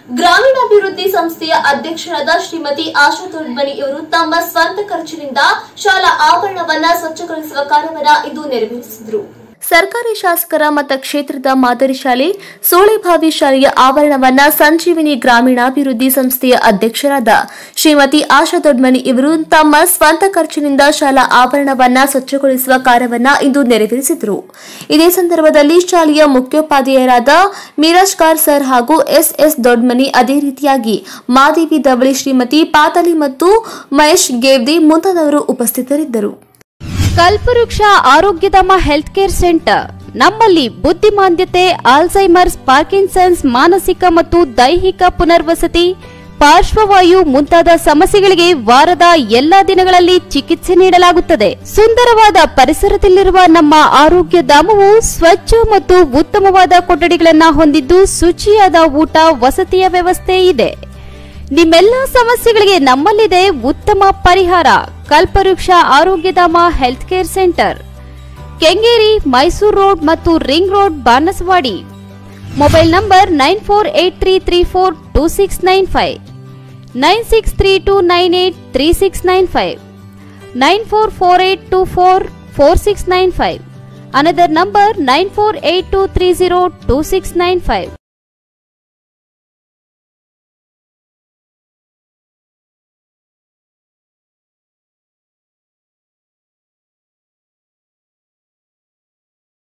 ಗ್ರಾಮೀಣಾಭಿವೃದ್ಧಿ ಸಂಸ್ಥೆಯ ಅಧ್ಯಕ್ಷರಾದ ಶ್ರೀಮತಿ ಆಶಾ ದೊಡ್ಮನಿ ಇವರು ತಮ್ಮ ಸ್ವಂತ ಖರ್ಚಿನಿಂದ ಶಾಲಾ ಆವರಣವನ್ನ ಸ್ವಚ್ಛಗೊಳಿಸುವ ಕಾರ್ಯವನ್ನ ಇಂದು ನೆರವೇರಿಸಿದರು ಸರ್ಕಾರಿ ಶಾಸಕರ ಮತಕ್ಷೇತ್ರದ ಮಾದರಿ ಶಾಲೆ ಸೋಳೆಭಾವಿ ಶಾಲೆಯ ಆವರಣವನ್ನ ಸಂಜೀವಿನಿ ಗ್ರಾಮೀಣಾಭಿವೃದ್ಧಿ ಸಂಸ್ಥೆಯ ಅಧ್ಯಕ್ಷರಾದ ಶ್ರೀಮತಿ ಆಶಾ ದೊಡ್ಮನಿ ಇವರು ತಮ್ಮ ಸ್ವಂತ ಖರ್ಚಿನಿಂದ ಶಾಲಾ ಆವರಣವನ್ನ ಸ್ವಚ್ಛಗೊಳಿಸುವ ಕಾರ್ಯವನ್ನ ಇಂದು ನೆರವೇರಿಸಿದರು ಇದೇ ಸಂದರ್ಭದಲ್ಲಿ ಶಾಲೆಯ ಮುಖ್ಯೋಪಾಧ್ಯಾಯರಾದ ಮಿರಾಜ್ ಕಾರ್ ಸರ್ ಹಾಗೂ ಎಸ್ಎಸ್ ದೊಡ್ಮನಿ ಅದೇ ರೀತಿಯಾಗಿ ಮಾದೇವಿ ದವಳಿ ಶ್ರೀಮತಿ ಪಾತಲಿ ಮತ್ತು ಮಹೇಶ್ ಗೇವ್ದಿ ಮುಂತಾದವರು ಉಪಸ್ಥಿತರಿದ್ದರು ಕಲ್ಪವೃಕ್ಷ ಆರೋಗ್ಯಧಾಮ ಹೆಲ್ತ್ ಕೇರ್ ಸೆಂಟರ್ ನಮ್ಮಲ್ಲಿ ಬುದ್ಧಿಮಾಂದ್ಯತೆ ಆಲ್ಝೈಮರ್ಸ್ ಪಾರ್ಕಿನ್ಸನ್ಸ್ ಮಾನಸಿಕ ಮತ್ತು ದೈಹಿಕ ಪುನರ್ವಸತಿ ಪಾರ್ಶ್ವವಾಯು ಮುಂತಾದ ಸಮಸ್ಯೆಗಳಿಗೆ ವಾರದ ಎಲ್ಲಾ ದಿನಗಳಲ್ಲಿ ಚಿಕಿತ್ಸೆ ನೀಡಲಾಗುತ್ತದೆ ಸುಂದರವಾದ ಪರಿಸರದಲ್ಲಿರುವ ನಮ್ಮ ಆರೋಗ್ಯ ಧಾಮವು ಸ್ವಚ್ಛ ಮತ್ತು ಉತ್ತಮವಾದ ಕೊಠಡಿಗಳನ್ನ ಹೊಂದಿದ್ದು ಶುಚಿಯಾದ ಊಟ ವಸತಿಯ ವ್ಯವಸ್ಥೆ ಇದೆ ನಿಮ್ಮೆಲ್ಲ ಸಮಸ್ಯೆಗಳಿಗೆ ನಮ್ಮಲ್ಲಿದೆ ಉತ್ತಮ ಪರಿಹಾರ Kalpavriksha Arogyadhama health care centre Kengeri Mysuru road ಮತ್ತು ring road Banasavadi mobile number nine four eight three three four two six nine five nine six three two nine eight three six nine five nine four four eight two four four six nine five another number nine four eight two three zero two six nine five